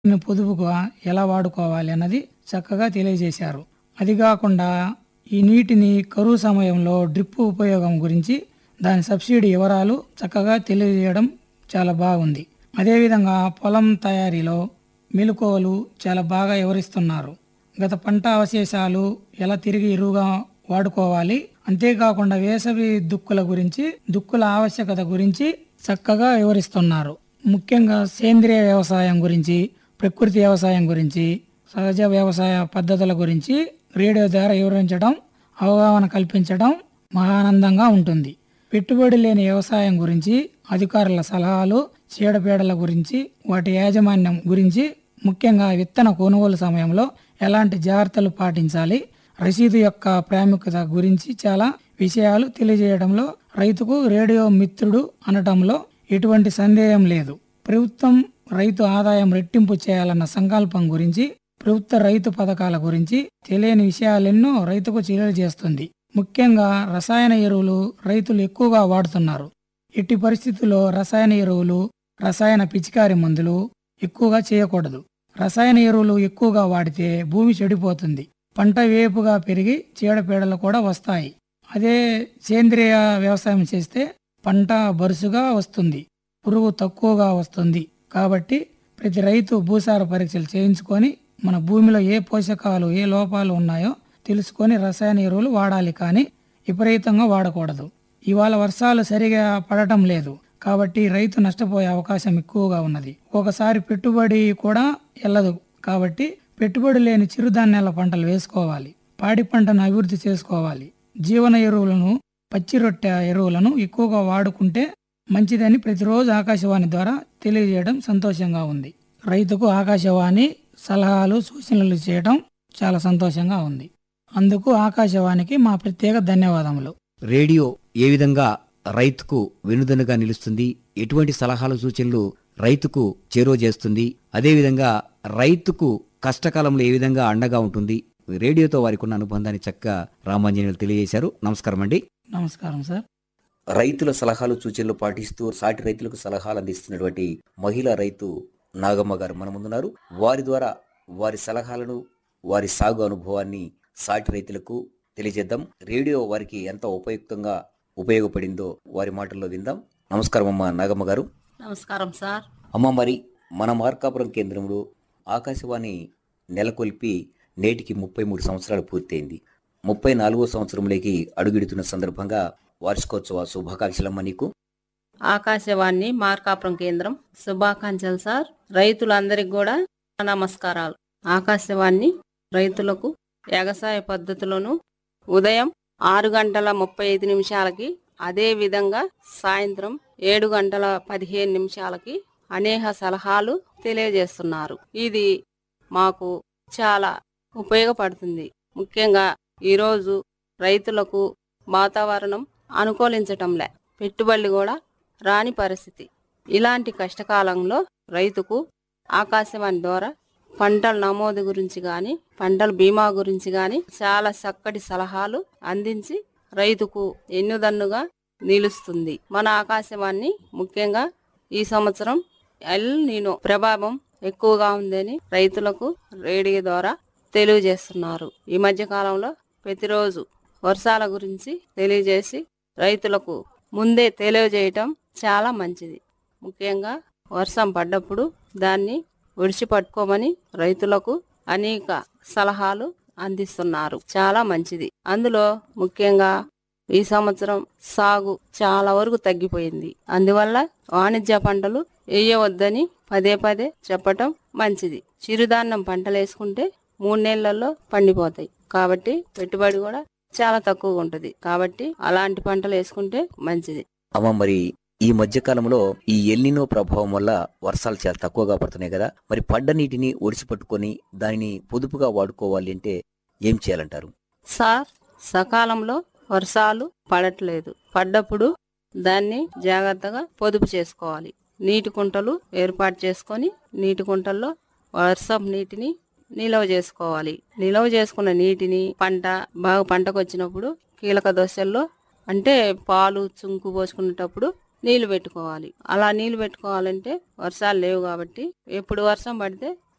నీటిని పొదుపుగా ఎలా వాడుకోవాలి అన్నది చక్కగా తెలియజేశారు అది కాకుండా ఈ నీటిని కరువు సమయంలో డ్రిప్ ఉపయోగం గురించి దాని సబ్సిడీ వివరాలు చక్కగా తెలియజేయడం చాలా బాగుంది అదేవిధంగా పొలం తయారీలో మెలకువలు చాలా బాగా వివరిస్తున్నారు గత పంట అవశేషాలు ఎలా తిరిగి ఎరువుగా వాడుకోవాలి అంతేకాకుండా వేసవి దుక్కుల గురించి దుక్కుల ఆవశ్యకత గురించి చక్కగా వివరిస్తున్నారు ముఖ్యంగా సేంద్రియ వ్యవసాయం గురించి ప్రకృతి వ్యవసాయం గురించి సహజ వ్యవసాయ పద్ధతుల గురించి రేడియో ద్వారా వివరించడం అవగాహన కల్పించడం మహానందంగా ఉంటుంది పెట్టుబడి లేని వ్యవసాయం గురించి అధికారుల సలహాలు చీడపీడల గురించి వాటి యాజమాన్యం గురించి ముఖ్యంగా విత్తన కొనుగోలు సమయంలో ఎలాంటి జాగ్రత్తలు పాటించాలి రసీదు యొక్క ప్రాముఖ్యత గురించి చాలా విషయాలు తెలియజేయడంలో రైతుకు రేడియో మిత్రుడు అనటంలో ఎటువంటి సందేహం లేదు ప్రభుత్వం రైతు ఆదాయం రెట్టింపు చేయాలన్న సంకల్పం గురించి ప్రభుత్వ రైతు పథకాల గురించి తెలియని విషయాలెన్నో రైతుకు తెలియజేస్తుంది ముఖ్యంగా రసాయన ఎరువులు రైతులు ఎక్కువగా వాడుతున్నారు ఎట్టి పరిస్థితుల్లో రసాయన ఎరువులు రసాయన పిచికారి మందులు ఎక్కువగా చేయకూడదు రసాయన ఎరువులు ఎక్కువగా వాడితే భూమి చెడిపోతుంది పంట వేపుగా పెరిగి చీడపీడలు కూడా వస్తాయి అదే సేంద్రియ వ్యవసాయం చేస్తే పంట బరుసుగా వస్తుంది పురుగు తక్కువగా వస్తుంది కాబట్టి ప్రతి రైతు భూసార పరీక్షలు చేయించుకొని మన భూమిలో ఏ పోషకాలు ఏ లోపాలు ఉన్నాయో తెలుసుకొని రసాయన ఎరువులు వాడాలి కానీ విపరీతంగా వాడకూడదు ఇవాళ వర్షాలు సరిగా పడటం లేదు కాబట్టి రైతు నష్టపోయే అవకాశం ఎక్కువగా ఉన్నది ఒకసారి పెట్టుబడి కూడా వెళ్ళదు కాబట్టి పెట్టుబడి లేని చిరుధాన్యాల పంటలు వేసుకోవాలి పాడి పంటను అభివృద్ధి చేసుకోవాలి జీవన ఎరువులను పచ్చి రొట్టె ఎరువులను ఎక్కువగా వాడుకుంటే మంచిదని ప్రతిరోజు ఆకాశవాణి ద్వారా తెలియజేయడం సంతోషంగా ఉంది రైతుకు ఆకాశవాణి సలహాలు సూచనలు చేయడం చాలా సంతోషంగా ఉంది అందుకు ఆకాశవాణికి మా ప్రత్యేక ధన్యవాదములు రేడియో ఏ విధంగా రైతుకు వెనుదన్నుగా నిలుస్తుంది ఎటువంటి సలహాలు సూచనలు రైతుకు చేరువ చేస్తుంది అదేవిధంగా రైతుకు కష్టకాలంలో ఏ విధంగా అండగా ఉంటుంది రేడియోతో వారికి ఉన్న అనుబంధాన్ని చక్కగా రామాంజనేయులు తెలియజేశారు నమస్కారం అండి నమస్కారం సార్ రైతుల సలహాలు సూచనలు పాటిస్తూ సాటి రైతులకు సలహాలు అందిస్తున్నటువంటి మహిళా రైతు నాగమ్మ గారు మన ముందున్నారు వారి ద్వారా వారి సలహాలను వారి సాగు అనుభవాన్ని సాటి రైతులకు తెలియజేద్దాం రేడియో వారికి ఎంత ఉపయుక్తంగా ఉపయోగపడిందో వారి మాటల్లో విందాం నమస్కారం అమ్మ నాగమ్మ గారు నమస్కారం సార్ అమ్మ మరి మన మార్కాపురం కేంద్రంలో ఆకాశవాణి నెలకొల్పి నేటికి ముప్పై మూడు సంవత్సరాలు పూర్తయింది ముప్పై నాలుగో సంవత్సరంలోకి అడుగిడుతున్న సందర్భంగా వార్షికోత్సవ శుభాకాంక్షలమ్మ నీకు ఆకాశవాణి మార్కాపురం కేంద్రం శుభాకాంక్షలు సార్ రైతులందరికి కూడా నమస్కారాలు ఆకాశవాణి రైతులకు వ్యవసాయ పద్ధతులను ఉదయం ఆరు గంటల ముప్పై ఐదు నిమిషాలకి అదే విధంగా సాయంత్రం ఏడు గంటల పదిహేను నిమిషాలకి అనేక సలహాలు తెలియజేస్తున్నారు ఇది మాకు చాలా ఉపయోగపడుతుంది ముఖ్యంగా ఈరోజు రైతులకు వాతావరణం అనుకూలించటంలే పెట్టుబడులు కూడా రాని పరిస్థితి ఇలాంటి కష్టకాలంలో రైతుకు ఆకాశవాణి ద్వారా పంటల నమోదు గురించి కానీ పంటల బీమా గురించి కానీ చాలా చక్కటి సలహాలు అందించి రైతుకు ఎన్నుదన్నుగా నిలుస్తుంది మన ఆకాశవాణి ముఖ్యంగా ఈ సంవత్సరం ఎల్ నీనో ప్రభావం ఎక్కువగా ఉందని రైతులకు రేడియో ద్వారా తెలియజేస్తున్నారు ఈ మధ్య కాలంలో ప్రతిరోజు వర్షాల గురించి తెలియజేసి రైతులకు ముందే తెలియజేయటం చాలా మంచిది ముఖ్యంగా వర్షం పడ్డప్పుడు దాన్ని ఒడిసి పట్టుకోమని రైతులకు అనేక సలహాలు అందిస్తున్నారు చాలా మంచిది అందులో ముఖ్యంగా ఈ సంవత్సరం సాగు చాలా వరకు తగ్గిపోయింది అందువల్ల వాణిజ్య పంటలు వేయవద్దని పదే పదే చెప్పటం మంచిది చిరుధాన్యం పంటలు వేసుకుంటే మూడు నెలల్లో పండిపోతాయి కాబట్టి పెట్టుబడి కూడా చాలా తక్కువగా ఉంటుంది కాబట్టి అలాంటి పంటలు వేసుకుంటే మంచిది అమ్మ మరి ఈ మధ్య కాలంలో ఈ ఎల్నినో ప్రభావం వల్ల వర్షాలు చాలా తక్కువగా పడుతున్నాయి కదా మరి పడ్డ నీటిని ఒడిసి పట్టుకొని దానిని పొదుపుగా వాడుకోవాలి అంటే ఏం చేయాలంటారు సార్ సకాలంలో వర్షాలు పడట్లేదు పడ్డప్పుడు దాన్ని జాగ్రత్తగా పొదుపు చేసుకోవాలి నీటి కుంటలు ఏర్పాటు చేసుకొని నీటి కుంటల్లో వర్షం నీటిని నిల్వ చేసుకోవాలి నిల్వ చేసుకున్న నీటిని పంట బాగా పంటకు వచ్చినప్పుడు కీలక దశల్లో అంటే పాలు చుంకు పోసుకునేటప్పుడు నీళ్లు పెట్టుకోవాలి అలా నీళ్లు పెట్టుకోవాలంటే వర్షాలు లేవు కాబట్టి ఎప్పుడు వర్షం పడితే